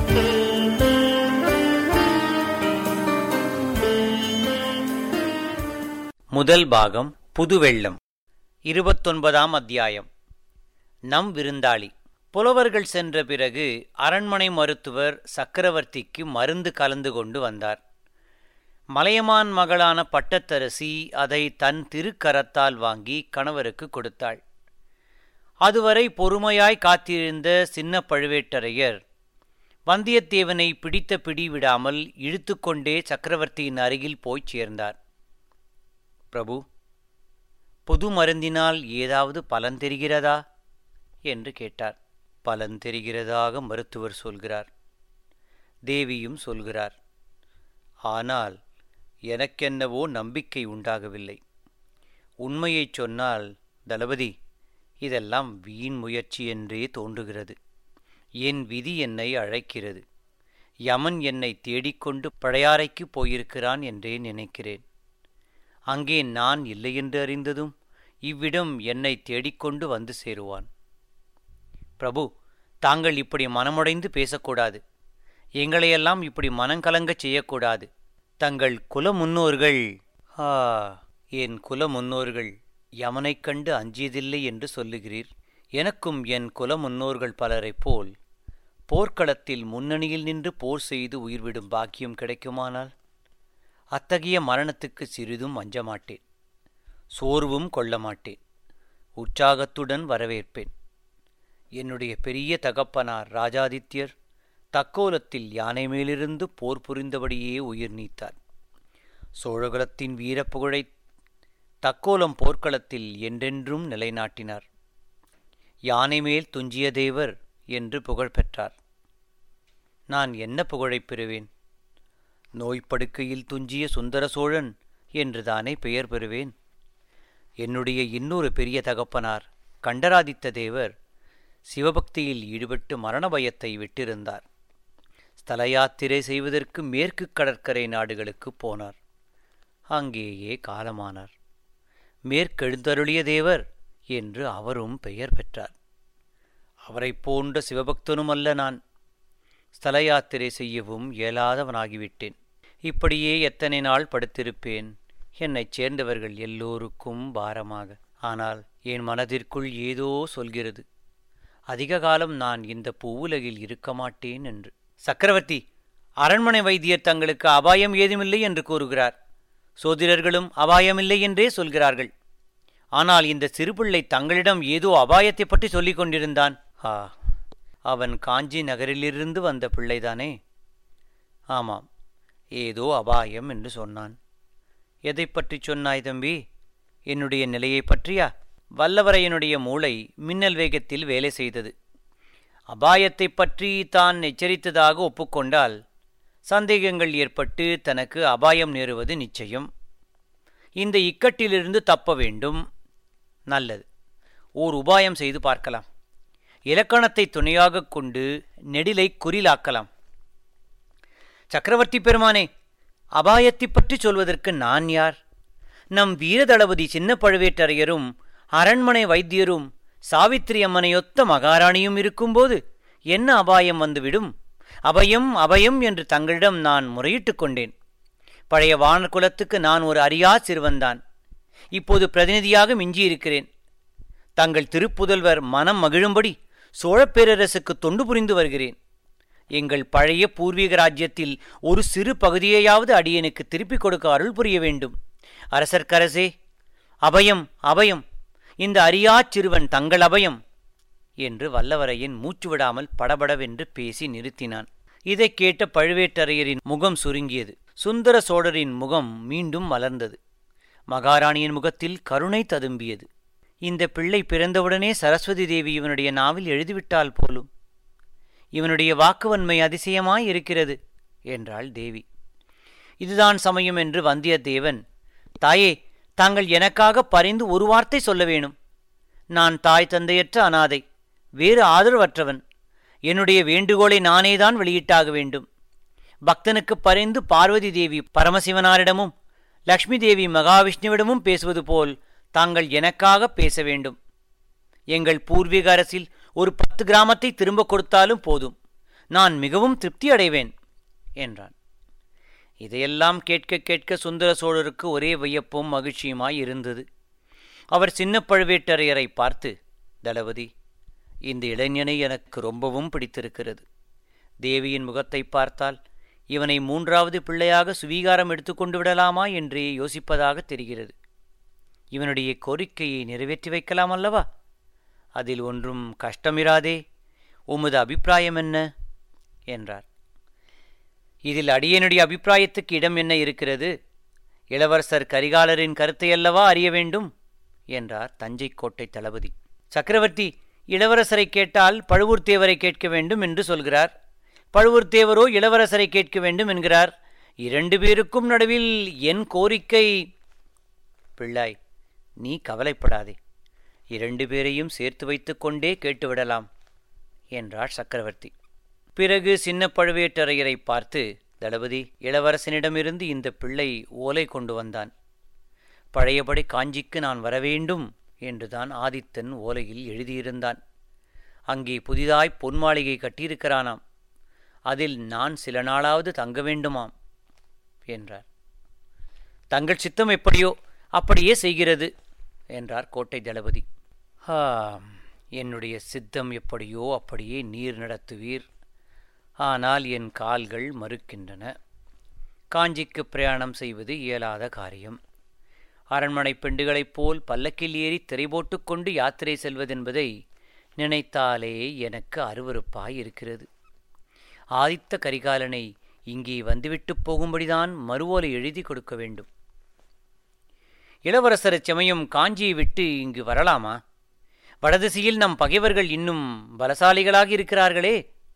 முதல் பாகம் புதுவெள்ளம் இருபத்தொன்பதாம் அத்தியாயம் நம் விருந்தாளி புலவர்கள் சென்ற பிறகு அரண்மனை மருத்துவர் சக்கரவர்த்திக்கு மருந்து கலந்து கொண்டு வந்தார் மலையமான் மகளான பட்டத்தரசி அதை தன் திருக்கரத்தால் வாங்கி கணவருக்கு கொடுத்தாள் அதுவரை பொறுமையாய் காத்திருந்த சின்ன பழுவேட்டரையர் வந்தியத்தேவனை பிடித்த பிடி விடாமல் இழுத்துக்கொண்டே சக்கரவர்த்தியின் அருகில் போய்ச் சேர்ந்தார் பிரபு புது மருந்தினால் ஏதாவது பலன் தெரிகிறதா என்று கேட்டார் பலன் தெரிகிறதாக மருத்துவர் சொல்கிறார் தேவியும் சொல்கிறார் ஆனால் எனக்கென்னவோ நம்பிக்கை உண்டாகவில்லை உண்மையைச் சொன்னால் தளபதி இதெல்லாம் வீண் முயற்சி என்றே தோன்றுகிறது என் விதி என்னை அழைக்கிறது யமன் என்னை தேடிக்கொண்டு பழையாறைக்கு போயிருக்கிறான் என்றே நினைக்கிறேன் அங்கே நான் இல்லையென்று அறிந்ததும் இவ்விடம் என்னை தேடிக்கொண்டு வந்து சேருவான் பிரபு தாங்கள் இப்படி மனமுடைந்து பேசக்கூடாது எங்களையெல்லாம் இப்படி மனங்கலங்கச் செய்யக்கூடாது தங்கள் குல முன்னோர்கள் ஆ என் குல முன்னோர்கள் யமனைக் கண்டு அஞ்சியதில்லை என்று சொல்லுகிறீர் எனக்கும் என் குல முன்னோர்கள் பலரைப் போல் போர்க்களத்தில் முன்னணியில் நின்று போர் செய்து உயிர்விடும் பாக்கியம் கிடைக்குமானால் அத்தகைய மரணத்துக்கு சிறிதும் அஞ்சமாட்டேன் சோர்வும் கொள்ள மாட்டேன் உற்சாகத்துடன் வரவேற்பேன் என்னுடைய பெரிய தகப்பனார் ராஜாதித்யர் தக்கோலத்தில் யானை மேலிருந்து போர் புரிந்தபடியே உயிர் நீத்தார் சோழகுலத்தின் வீரப்புகழை தக்கோலம் போர்க்களத்தில் என்றென்றும் நிலைநாட்டினார் யானை மேல் துஞ்சிய தேவர் என்று புகழ் பெற்றார் நான் என்ன புகழைப் பெறுவேன் நோய்ப்படுக்கையில் துஞ்சிய சுந்தர சோழன் என்றுதானே பெயர் பெறுவேன் என்னுடைய இன்னொரு பெரிய தகப்பனார் கண்டராதித்த தேவர் சிவபக்தியில் ஈடுபட்டு மரண பயத்தை விட்டிருந்தார் ஸ்தல யாத்திரை செய்வதற்கு மேற்கு கடற்கரை நாடுகளுக்கு போனார் அங்கேயே காலமானார் மேற்கெழுந்தருளிய தேவர் என்று அவரும் பெயர் பெற்றார் அவரைப் போன்ற சிவபக்தனும் அல்ல நான் ஸ்தல யாத்திரை செய்யவும் இயலாதவனாகிவிட்டேன் இப்படியே எத்தனை நாள் படுத்திருப்பேன் என்னைச் சேர்ந்தவர்கள் எல்லோருக்கும் பாரமாக ஆனால் என் மனதிற்குள் ஏதோ சொல்கிறது அதிக காலம் நான் இந்த பூவுலகில் இருக்க மாட்டேன் என்று சக்கரவர்த்தி அரண்மனை வைத்தியர் தங்களுக்கு அபாயம் ஏதுமில்லை என்று கூறுகிறார் சோதிடர்களும் அபாயமில்லை என்றே சொல்கிறார்கள் ஆனால் இந்த சிறுபிள்ளை தங்களிடம் ஏதோ அபாயத்தை பற்றி சொல்லிக் கொண்டிருந்தான் ஆ அவன் காஞ்சி நகரிலிருந்து வந்த பிள்ளைதானே ஆமாம் ஏதோ அபாயம் என்று சொன்னான் எதை பற்றி சொன்னாய் தம்பி என்னுடைய நிலையை பற்றியா வல்லவரையனுடைய மூளை மின்னல் வேகத்தில் வேலை செய்தது அபாயத்தை பற்றி தான் எச்சரித்ததாக ஒப்புக்கொண்டால் சந்தேகங்கள் ஏற்பட்டு தனக்கு அபாயம் நேருவது நிச்சயம் இந்த இக்கட்டிலிருந்து தப்ப வேண்டும் நல்லது ஓர் உபாயம் செய்து பார்க்கலாம் இலக்கணத்தை துணையாகக் கொண்டு நெடிலை குறிலாக்கலாம் சக்கரவர்த்தி பெருமானே அபாயத்தை பற்றி சொல்வதற்கு நான் யார் நம் வீரதளபதி சின்ன பழுவேட்டரையரும் அரண்மனை வைத்தியரும் சாவித்திரி அம்மனையொத்த மகாராணியும் இருக்கும்போது என்ன அபாயம் வந்துவிடும் அபயம் அபயம் என்று தங்களிடம் நான் முறையிட்டுக் கொண்டேன் பழைய வானர் குலத்துக்கு நான் ஒரு அறியா சிறுவன்தான் இப்போது பிரதிநிதியாக மிஞ்சியிருக்கிறேன் தங்கள் திருப்புதல்வர் மனம் மகிழும்படி சோழப் பேரரசுக்கு தொண்டு புரிந்து வருகிறேன் எங்கள் பழைய பூர்வீக ராஜ்யத்தில் ஒரு சிறு பகுதியையாவது அடியனுக்கு திருப்பிக் கொடுக்க அருள் புரிய வேண்டும் அரசர்க்கரசே அபயம் அபயம் இந்த அறியாச் சிறுவன் தங்கள் அபயம் என்று வல்லவரையன் மூச்சு விடாமல் படபடவென்று பேசி நிறுத்தினான் இதைக் கேட்ட பழுவேட்டரையரின் முகம் சுருங்கியது சுந்தர சோழரின் முகம் மீண்டும் மலர்ந்தது மகாராணியின் முகத்தில் கருணை ததும்பியது இந்த பிள்ளை பிறந்தவுடனே சரஸ்வதி தேவி இவனுடைய நாவில் எழுதிவிட்டால் போலும் இவனுடைய வாக்குவன்மை அதிசயமாய் இருக்கிறது என்றாள் தேவி இதுதான் சமயம் என்று வந்தியத்தேவன் தாயே தாங்கள் எனக்காக பரிந்து ஒரு வார்த்தை சொல்ல வேணும் நான் தாய் தந்தையற்ற அனாதை வேறு ஆதரவற்றவன் என்னுடைய வேண்டுகோளை நானேதான் வெளியிட்டாக வேண்டும் பக்தனுக்கு பரிந்து பார்வதி தேவி பரமசிவனாரிடமும் லக்ஷ்மி தேவி மகாவிஷ்ணுவிடமும் பேசுவது போல் தாங்கள் எனக்காக பேச வேண்டும் எங்கள் பூர்வீக அரசில் ஒரு பத்து கிராமத்தை திரும்ப கொடுத்தாலும் போதும் நான் மிகவும் திருப்தி அடைவேன் என்றான் இதையெல்லாம் கேட்க கேட்க சுந்தர சோழருக்கு ஒரே வியப்பும் மகிழ்ச்சியுமாய் இருந்தது அவர் சின்ன பழுவேட்டரையரை பார்த்து தளபதி இந்த இளைஞனை எனக்கு ரொம்பவும் பிடித்திருக்கிறது தேவியின் முகத்தை பார்த்தால் இவனை மூன்றாவது பிள்ளையாக சுவீகாரம் எடுத்துக்கொண்டு விடலாமா என்றே யோசிப்பதாக தெரிகிறது இவனுடைய கோரிக்கையை நிறைவேற்றி வைக்கலாம் அல்லவா அதில் ஒன்றும் கஷ்டமிராதே உமது அபிப்பிராயம் என்ன என்றார் இதில் அடியனுடைய அபிப்பிராயத்துக்கு இடம் என்ன இருக்கிறது இளவரசர் கரிகாலரின் கருத்தையல்லவா அறிய வேண்டும் என்றார் தஞ்சை கோட்டை தளபதி சக்கரவர்த்தி இளவரசரை கேட்டால் பழுவூர்த்தேவரை கேட்க வேண்டும் என்று சொல்கிறார் பழுவூர்த்தேவரோ இளவரசரை கேட்க வேண்டும் என்கிறார் இரண்டு பேருக்கும் நடுவில் என் கோரிக்கை பிள்ளாய் நீ கவலைப்படாதே இரண்டு பேரையும் சேர்த்து வைத்துக்கொண்டே கேட்டுவிடலாம் என்றார் சக்கரவர்த்தி பிறகு சின்ன பழுவேட்டரையரை பார்த்து தளபதி இளவரசனிடமிருந்து இந்த பிள்ளை ஓலை கொண்டு வந்தான் பழையபடி காஞ்சிக்கு நான் வரவேண்டும் என்றுதான் ஆதித்தன் ஓலையில் எழுதியிருந்தான் அங்கே புதிதாய் பொன் மாளிகை கட்டியிருக்கிறானாம் அதில் நான் சில நாளாவது தங்க வேண்டுமாம் என்றார் தங்கள் சித்தம் எப்படியோ அப்படியே செய்கிறது என்றார் கோட்டை தளபதி ஆ என்னுடைய சித்தம் எப்படியோ அப்படியே நீர் நடத்துவீர் ஆனால் என் கால்கள் மறுக்கின்றன காஞ்சிக்கு பிரயாணம் செய்வது இயலாத காரியம் அரண்மனை பெண்டுகளைப் போல் பல்லக்கில் ஏறி திரை போட்டுக்கொண்டு யாத்திரை செல்வதென்பதை நினைத்தாலே எனக்கு அருவருப்பாய் இருக்கிறது ஆதித்த கரிகாலனை இங்கே வந்துவிட்டு போகும்படிதான் மறுவோலை எழுதி கொடுக்க வேண்டும் இளவரசர் செமயம் காஞ்சியை விட்டு இங்கு வரலாமா வடதிசையில் நம் பகைவர்கள் இன்னும் பலசாலிகளாக இருக்கிறார்களே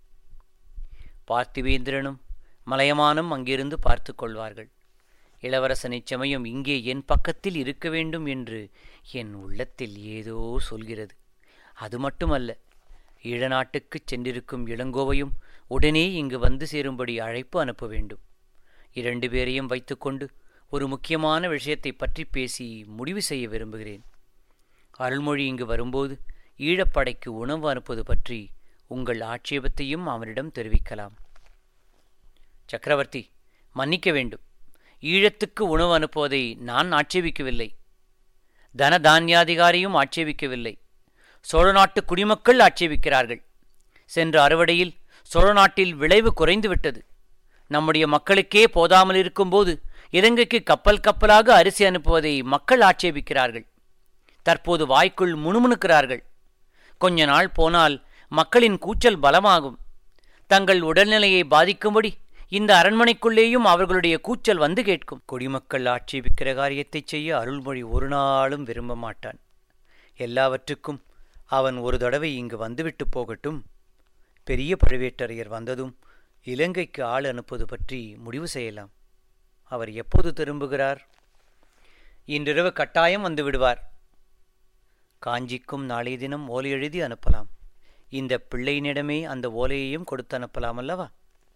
பார்த்திவேந்திரனும் மலையமானும் அங்கிருந்து பார்த்து கொள்வார்கள் இளவரசனை செமயம் இங்கே என் பக்கத்தில் இருக்க வேண்டும் என்று என் உள்ளத்தில் ஏதோ சொல்கிறது அது மட்டுமல்ல ஈழநாட்டுக்குச் சென்றிருக்கும் இளங்கோவையும் உடனே இங்கு வந்து சேரும்படி அழைப்பு அனுப்ப வேண்டும் இரண்டு பேரையும் வைத்துக்கொண்டு ஒரு முக்கியமான விஷயத்தை பற்றி பேசி முடிவு செய்ய விரும்புகிறேன் அருள்மொழி இங்கு வரும்போது ஈழப்படைக்கு உணவு அனுப்புவது பற்றி உங்கள் ஆட்சேபத்தையும் அவனிடம் தெரிவிக்கலாம் சக்கரவர்த்தி மன்னிக்க வேண்டும் ஈழத்துக்கு உணவு அனுப்புவதை நான் ஆட்சேபிக்கவில்லை தன தானியாதிகாரியும் ஆட்சேபிக்கவில்லை சோழ நாட்டு குடிமக்கள் ஆட்சேபிக்கிறார்கள் சென்ற அறுவடையில் சோழ நாட்டில் விளைவு குறைந்துவிட்டது நம்முடைய மக்களுக்கே போதாமல் இருக்கும்போது இலங்கைக்கு கப்பல் கப்பலாக அரிசி அனுப்புவதை மக்கள் ஆட்சேபிக்கிறார்கள் தற்போது வாய்க்குள் முணுமுணுக்கிறார்கள் கொஞ்ச நாள் போனால் மக்களின் கூச்சல் பலமாகும் தங்கள் உடல்நிலையை பாதிக்கும்படி இந்த அரண்மனைக்குள்ளேயும் அவர்களுடைய கூச்சல் வந்து கேட்கும் குடிமக்கள் ஆட்சேபிக்கிற காரியத்தை செய்ய அருள்மொழி ஒரு நாளும் விரும்ப மாட்டான் எல்லாவற்றுக்கும் அவன் ஒரு தடவை இங்கு வந்துவிட்டு போகட்டும் பெரிய பழுவேட்டரையர் வந்ததும் இலங்கைக்கு ஆள் அனுப்புவது பற்றி முடிவு செய்யலாம் அவர் எப்போது திரும்புகிறார் இன்றிரவு கட்டாயம் வந்து விடுவார் காஞ்சிக்கும் நாளைய தினம் ஓலை எழுதி அனுப்பலாம் இந்த பிள்ளையினிடமே அந்த ஓலையையும் கொடுத்து அனுப்பலாம் அல்லவா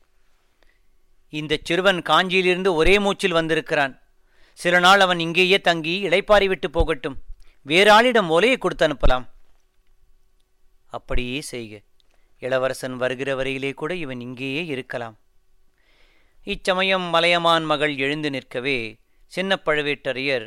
இந்த சிறுவன் காஞ்சியிலிருந்து ஒரே மூச்சில் வந்திருக்கிறான் சில நாள் அவன் இங்கேயே தங்கி இளைப்பாரி விட்டு போகட்டும் வேறு ஆளிடம் ஓலையை கொடுத்து அனுப்பலாம் அப்படியே செய்க இளவரசன் வருகிற வரையிலே கூட இவன் இங்கேயே இருக்கலாம் இச்சமயம் மலையமான் மகள் எழுந்து நிற்கவே சின்ன பழுவேட்டரையர்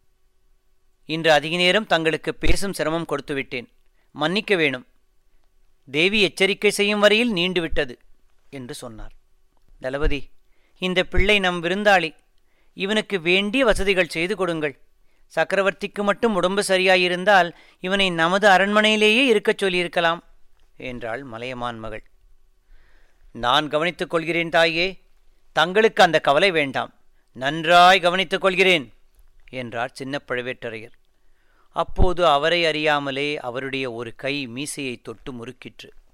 இன்று அதிக நேரம் தங்களுக்கு பேசும் சிரமம் கொடுத்து விட்டேன் மன்னிக்க வேணும் தேவி எச்சரிக்கை செய்யும் வரையில் நீண்டுவிட்டது என்று சொன்னார் தளபதி இந்த பிள்ளை நம் விருந்தாளி இவனுக்கு வேண்டிய வசதிகள் செய்து கொடுங்கள் சக்கரவர்த்திக்கு மட்டும் உடம்பு சரியாயிருந்தால் இவனை நமது அரண்மனையிலேயே இருக்கச் சொல்லியிருக்கலாம் என்றாள் மலையமான் மகள் நான் கவனித்துக் கொள்கிறேன் தாயே தங்களுக்கு அந்த கவலை வேண்டாம் நன்றாய் கவனித்துக் கொள்கிறேன் என்றார் சின்ன பழுவேட்டரையர் அப்போது அவரை அறியாமலே அவருடைய ஒரு கை மீசையை தொட்டு முறுக்கிற்று